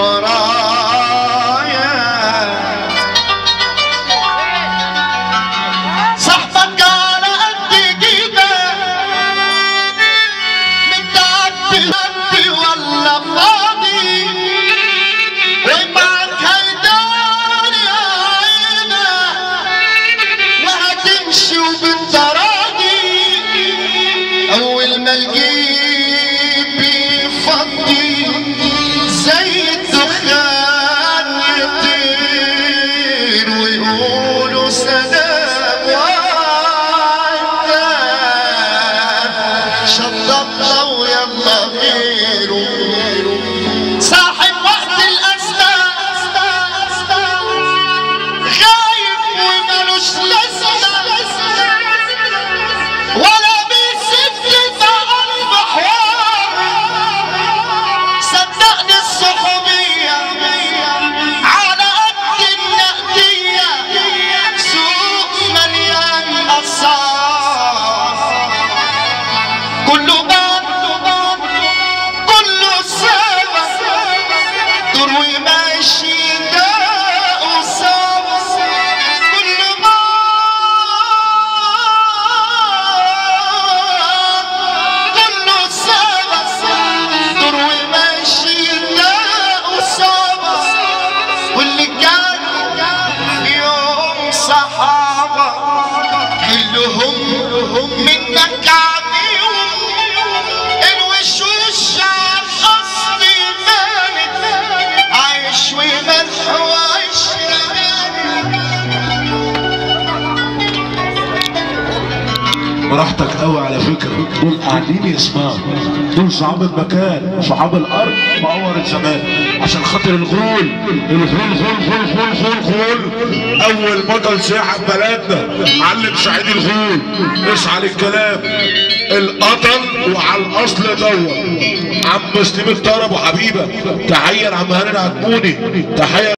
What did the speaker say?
ورايا صاحبك على قد كده متعدي ولا فاضي ومعك هيداري عينك وهتمشي وبالتراضي اول ما الجيب يفضي زي الدخان يطير ويقولوا سلام وعدنا شطبنا ويلا غيره صاحب وقت الأسماء غايب ومالوش لازمة ولا بيسد ألف حوار صدقني الصحوبية على قد النقدية سوق مليان أسعار كله باب كله سابق دور وماشي ده وسابق كله باب كله سابق دور وماشي ده وسابق واللي كان يوم صحابة كلهم منك عميهم الوشوش على القصد مالك عايش وملح وعشرة براحتك قوي على فكرة دول قاعدين يسمعوا دول صحاب المكان صحاب الارض مقور الزمان عشان خاطر الغول الغول غول غول غول غول غول اول بطل سياحة في بلدنا علم سعيد الغول اسعى للكلام القطل وعلى الاصل دور عم سليم الطرب وحبيبه تحيه لعم هاني العجموني تحيه